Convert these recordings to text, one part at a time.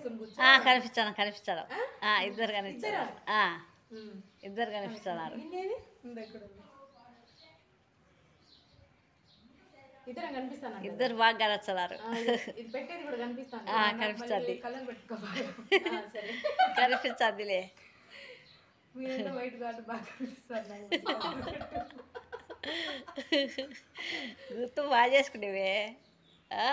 వేసుకొని కూర్చో ఆ, కనిపించాను కనిపించాను ఆ, ఇద్దరు కనిపించారు ఆ, ఉమ్. ఇద్దరు కనిపిస్తున్నారు నిన్నేది ఉంది ఎక్కడ ఉంది ఇద్దరం కనిపిస్తాను ఇద్దరు బాగా కనిపిస్తున్నారు ఇది పెట్టేది కూడా కనిపిస్తాను ఆ, కనిపిస్తది. కలర్ పెట్టుకో ఆ, సరే కనిపించద్దిలే మీరంతా వైట్ కాబట్టి బాగా కనిపిస్తారు నాకు. గుర్తు బాగా చేసుకునేవే ఆ?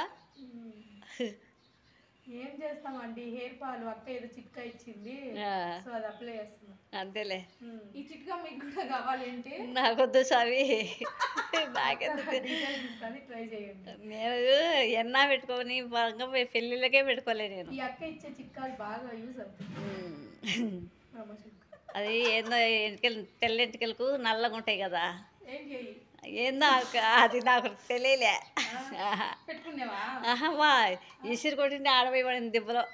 ఏం చేస్తామండి హెయిర్ పాలు అక్క ఏదో చిట్కా ఇచ్చింది ఆ, సో అది అప్లై చేస్తున్నా అంతేలే ఈ చిట్కా మీకు కూడా కావాలి అంటే నాకొద్దు స్వామి నాకెందుకు డీటెయిల్స్ ఇస్తాను ట్రై చేయండి నేను ఎన్నా పెట్టుకొని బాగా పోయి పెళ్ళిళ్ళకే పెట్టుకోలే నేను ఈ అక్క ఇచ్చే చిట్కాలు బాగా యూజ్ అవుతుంది ఉమ్. ప్రమోషన్ అది ఏందో ఎంటికలు తెల్ల ఎంటికలకు నల్లగా ఉంటాయి కదా ఏం చేయి ఏందో ఆ- అది నాకు తెలియలే ఆహా. పెట్టుకునేవా ఆహా మా ఇసిరి కొట్టింది ఆడపోయి పడింది దెబ్బలో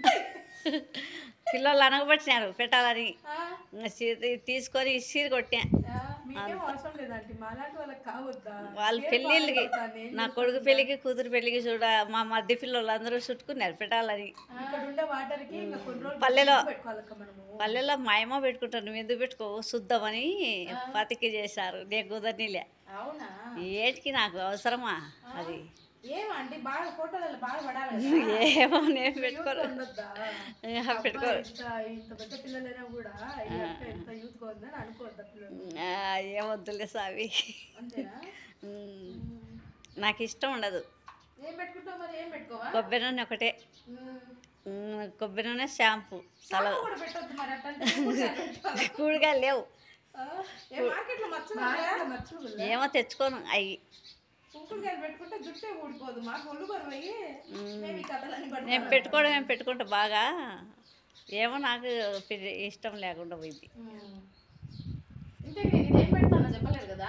పిల్లలు అనగబట్టినారు పెట్టాలని ఆ, ఇంక సి- తీసుకొని ఇసిరి కొట్టా ఆ, మీకేం అవసరం లేదండి మాలాంటి వాళ్ళకి కావద్దా వాళ్ళ Hair పెళ్ళిళ్ళకి fall అయిపోతాను, ఏం నా కొడుకు పెళ్ళికి కూతురు పెళ్ళికి చూడ మా మధ్య పిల్లలు అందరూ చుట్టుకున్నారు పెట్టాలని ఇక్కడ ఉండే వాటర్ కి ఇంకా కొన్ని రోజులు పల్లెలో. పెట్టుకోవాలక్క మనము పల్లెల్లో మా అమ్మ పెట్టుకుంటాను నువ్వు ఎందుకు పెట్టుకోవు శుద్ధమని పతికి చేశారు నేను కుదరనీలే అవునా ఏటికి నాకు అవసరమా అది ఏమండి బాగా ఫోటోలలో బాగా పడాలి ఏమో నేను పెట్టుకోను ఉండొద్దా ఆహా, పెట్టుకో ఇంత ఇంత పెద్ద పిల్లలైనా కూడా ఈ అక్క ఎంత యూత్ గా ఉందని అనుకోవద్దా పిల్లలు ఆ, ఏమొద్దులే సావి అంతేనా ఉమ్, నాకు ఇష్టం ఉండదు ఏం పెట్టుకుంటావు మరి ఏం పెట్టుకోవా కొబ్బరి నూనె ఒకటే ఉమ్. ఉమ్, కొబ్బరి నూనె షాంపూ తల షాంపూ కూడా పెట్టొద్దు మరి అట్లా కూడిగా లేవు ఏ మార్కెట్ లో మచ్చలు మచ్చలు ఏమో తెచ్చుకోను అవి కుంకుడుకాయలు పెట్టుకుంటే జుట్టే ఊడిపోదు మాకు ఒళ్ళు బరువయ్యి మేము ఈ కథలన్నీ పట్టుకోవాలి. నేను పెట్టుకోవడం ఏం పెట్టుకుంటా బాగా ఏమో నాకు పెద్ద ఇష్టం లేకుండా పోయింది ఉమ్. ఇంతకీ నేను ఇదేం పెడతానో చెప్పలేదు కదా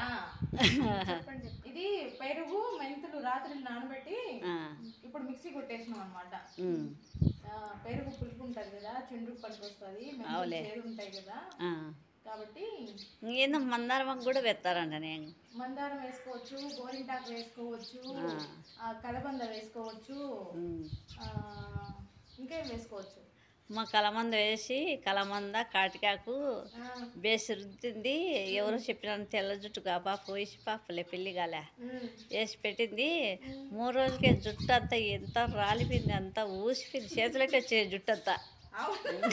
ఇది పెరుగు మెంతులు రాత్రి నానబెట్టి ఆ, ఇప్పుడు మిక్సీ కొట్టేసినాం అనమాట ఉమ్, పెరుగు పులుపు ఉంటుంది కదా చెండు పనికి వస్తుంది మెంతులు అవులే. చేదు ఉంటాయి కదా ఆ. కాబట్టి ఏందో మందారం కూడా పెడతారంట నేను మందారం వేసుకోవచ్చు గోరింటాకు వేసుకోవచ్చు ఆ, కలబంద వేసుకోవచ్చు ఉమ్. ఆ, ఇంకేం వేసుకోవచ్చు మా కలమంద వేసి కలమంద కాటికాకు ఆ, వేసి రుద్దింది ఎవరో చెప్పిన తెల్ల జుట్టు కా పాప వేసి పాపలే పెళ్ళి కాలే ఉమ్. వేసి పెట్టింది మూడు రోజులకే జుట్టు అంతా ఎంత రాలిపోయింది అంతా ఊసిపోయింది చేతులకి వచ్చే జుట్టు అంతా అవును.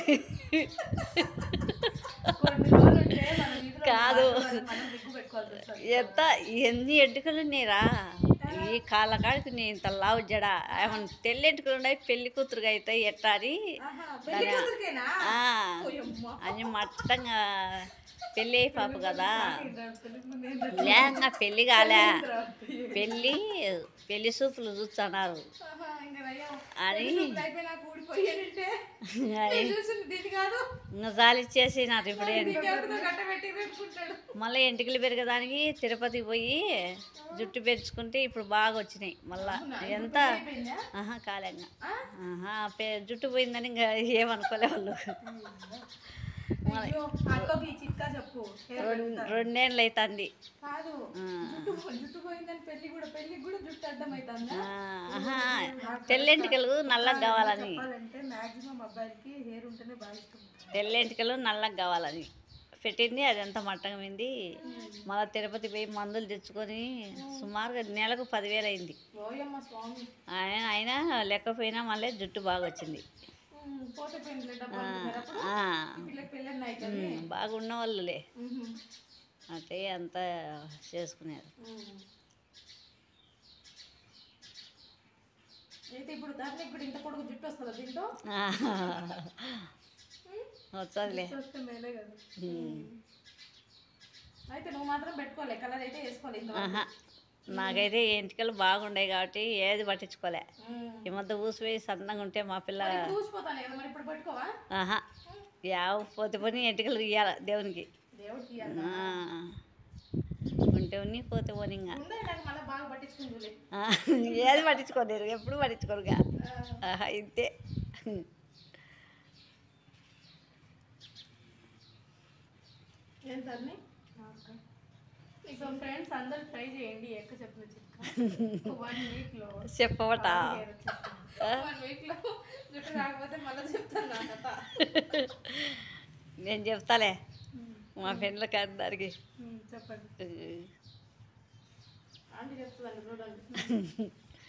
కొన్ని రోజులు ఉంటే మన వీధిలో కాదు. ఉన్న మనం దిగ్గు పెట్టుకోవాల్సి వస్తుంది. ఎంత ఎన్ని ఎంటుకలు ఉన్నాయిరా ఈ కాళ్ళ కాడికి నేను ఇంత లావు జడ ఏమన్నా తెల్ల ఎంటుకలు ఉన్నాయి పెళ్లి కూతురుగా అవుతాయి ఎట్టా అని ఆహా, పెళ్లి కూతురికేనా? ఆ, ఓయమ్మ. అని మట్టంగా పెళ్ళి అయి పాప కదా పెళ్లికి ముందు ఏం తెలుసు? లేక పెళ్ళి కాలే తర్వాత. పెళ్ళి పెళ్లి సూపులు చూస్తున్నారు ఆహా, ఇంకా నయ్యం. అని పెళ్లి చూపులు అయిపోయినాక ఊడిపోయానంటే నేను చూసింది దీన్ని కాదు ఇంకా జాలిచ్చేసి నాకు ఇప్పుడు దీన్ని ఎవరితో కట్టబెట్టి పెట్టుకుంటాడు మళ్ళీ ఎంటికలు పెరగడానికి తిరుపతికి పోయి జుట్టు పెంచుకుంటే ఇప్పుడు బాగా వచ్చినాయి మళ్ళా ఎంత అయిపోయిందా ఆహా కాలేంగా ఆ? ఆహా పె- జుట్టు పోయిందని ఇంకా ఏమనుకోలే వాళ్ళు అయ్యో అక్కకి ఈ చిట్కా చెప్పు హెయిర్ రెండు రెండేళ్ళు అవుతుంది కాదు జుట్టు జుట్టు పోయిందని పెళ్లి కూడా పెళ్లికి కూడా జుట్టు అడ్డం అవుతుందా ఆహా తెల్లెంటికలు నల్లగా కావాలని చెప్పాలంటే మాక్సిమం అబ్బాయిలకి హెయిర్ ఉంటేనే బాగా ఇష్టం తెల్లెంటికలు నల్లగా కావాలని పెట్టింది అది ఎంత మట్టమైంది మళ్ళీ తిరుపతి పోయి మందులు తెచ్చుకొని సుమారుగా నెలకు పదివేలు అయింది ఓయమ్మ స్వామి ఆయన అయినా లెక్కపోయినా మళ్ళీ జుట్టు బాగా వచ్చింది ఉమ్, పోతే పెళ్లి డబ్బు ఆ, అంటున్నారు అప్పుడు ఆ, పిల్లకి పెళ్ళి అవుతుంది ఉమ్, బాగున్న వాళ్ళులే ఉహు. అంటే అంతా చేసుకునేది ఉమ్. అయితే ఇప్పుడు ధరణికి కూడా ఇంత పొడుగు జుట్టు వస్తుందా దీంతో వస్తుందిలే వస్తే మేలే కదా ఉమ్. అయితే నువ్వు మాత్రం పెట్టుకోలే కలర్ అయితే వేసుకోవాలి ఇంత ఆహా నాకైతే ఎంటికలు బాగుండాయి కాబట్టి ఏది పట్టించుకోలే ఈ మధ్య ఊసిపోయి సన్నగా ఉంటే మా పిల్ల చూసిపోతాను కదా మరి ఇప్పుడు పెట్టుకోవా ఆహా యావ పోతే పోని ఎంటికలు ఇయ్యాల దేవునికి దేవుడికి ఆ. ఉంటే ఉన్ని పోతే పోని ఇంకా ఉండే నాకు మళ్ళీ బాగా పట్టించుకుంటుంది ఆ, ఏది పట్టించుకోలేరు ఎప్పుడు పట్టించుకోరుగా ఆహా ఇంతే ఏం ధరణి సో ఫ్రెండ్స్ అందరూ ట్రై చేయండి ఎక్క చెప్పిన చిట్కా వన్ వీక్లో చెప్పవట హెయిర్ వచ్చేస్తుంది వన్ వీక్ లో జుట్టు రాకపోతే మళ్ళీ చెప్తాను నా కథ నేను చెప్తాలే మా ఫ్రెండ్లకి అందరికి చెప్పండి ఆంటీ చెప్తుందండి చూడండి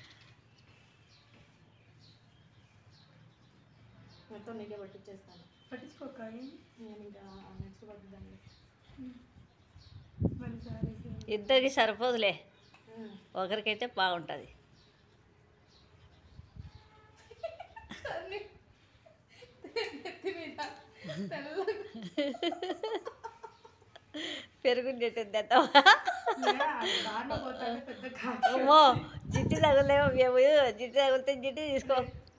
మొత్తం నీకే పట్టించేస్తాను పట్టించుకోక నేను ఇంకా నెక్స్ట్ పట్టుదండి మరి సరే ఇద్దరికి సరిపోదులే ఒకరికైతే బాగుంటుంది నెత్తి మీద తెల్లగా పెరుగు నెట్టేద్దాం దాంట్లో పోతానే పెద్ద అమ్మో జిట్టి తగలేమో మేము జిట్టి తగిలితే జిట్టి తీసుకో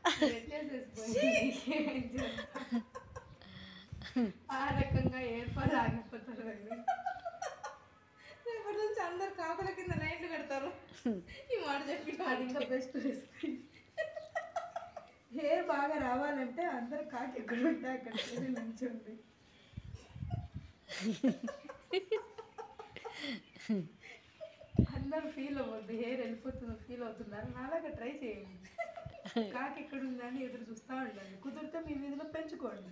ఆ రకంగా ఏర్పాటు ఆగిపోతారు వాళ్ళు. రేపటి నుంచి అందరు కాకుల కింద నైట్లు కడతారు ఈ మాట చెప్పి అది ఇంకా బెస్ట్ రెసిపీ హెయిర్ బాగా రావాలంటే అందరు కాకి ఎక్కడ ఉంటే అక్కడ వెళ్ళి నిల్చోండి అందరూ ఫీల్ అవ్వద్దు హెయిర్ వెళ్ళిపోతుంది ఫీల్ అవుతున్నారు నాలాగా ట్రై చేయండి కాకి ఎక్కడ ఉందని ఎదురు చూస్తూ ఉండండి కుదిరితే మీ వీధిలో పెంచుకోండి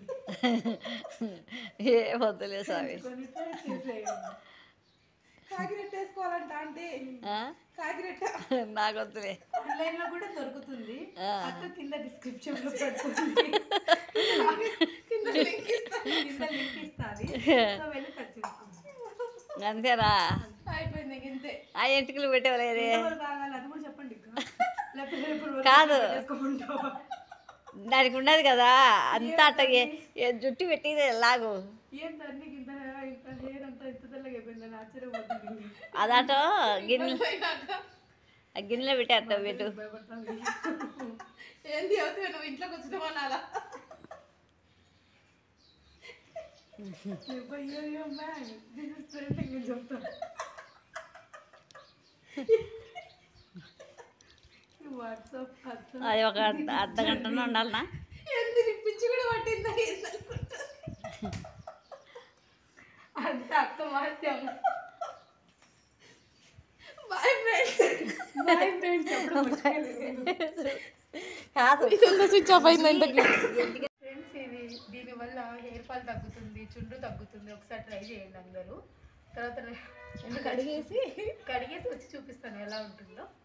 ఏ వద్దులే స్వామి పెంచుకొని ట్రై చేసేయండి కాకిరెట్ట వేసుకోవాలంట అంటే ఆ? కాకిరెట్ట నాకు వద్దులే ఆన్లైన్ లో కూడా దొరుకుతుంది ఆ. అక్క కింద డిస్క్రిప్షన్ లో పెడుతుంది కింద లింక్ ఇస్తాను కింద లింక్ ఇస్తాది సో వెళ్ళి టచ్ చేసుకోండి అంతేనా అయిపోయింది ఇంక ఇంతే ఆ ఎంటికలు పెట్టేవలేదే ఎవరు కావాలి అది కూడా చెప్పండి అక్క. లేకపోతే రేపు రోజు కాదు. చేసుకోమంటావా? దానికి ఉన్నది కదా అంతా అట్ట ఏ- ఏ జుట్టు పెట్టి లాగు ఏంటి అన్ని ఇంత ఇంత హెయిర్ అంతా ఇంత తెల్లగా అయిపోయిందని ఆశ్చర్యపోతుంది అదాటో గిన్నె పోయినాక ఆ గిన్నెలో పెట్టేస్తా పెట్టు భయపడతాను ఏంది అవుతుంది నువ్వు ఇంట్లోకి వచ్చినావా నాలా దిస్ ఇస్ ట్రెండింగ్ అని చెప్తాను వాట్సాప్ వాట్సాప్ అది ఒక అర్ధ అర్ధ గంటనే ఉండాలనా ఏంది నీ పిచ్చి కూడా పట్టిందా ఏందనుకుంటా అంతే అక్క మాత్యం బాయ్ ఫ్రెండ్స్ బాయ్ ఫ్రెండ్స్ ఎప్పుడు మర్చిపోలేదు కాదు స్విచ్ ఆఫ్ అయిందంటే ఫ్రెండ్స్ ఇది దీనివల్ల హెయిర్ ఫాల్ తగ్గుతుంది చుండ్రు తగ్గుతుంది ఒకసారి ట్రై చేయండి అందరూ తర్వాత నే- కడిగేసి కడిగేసి వచ్చి చూపిస్తాను ఎలా ఉంటుందో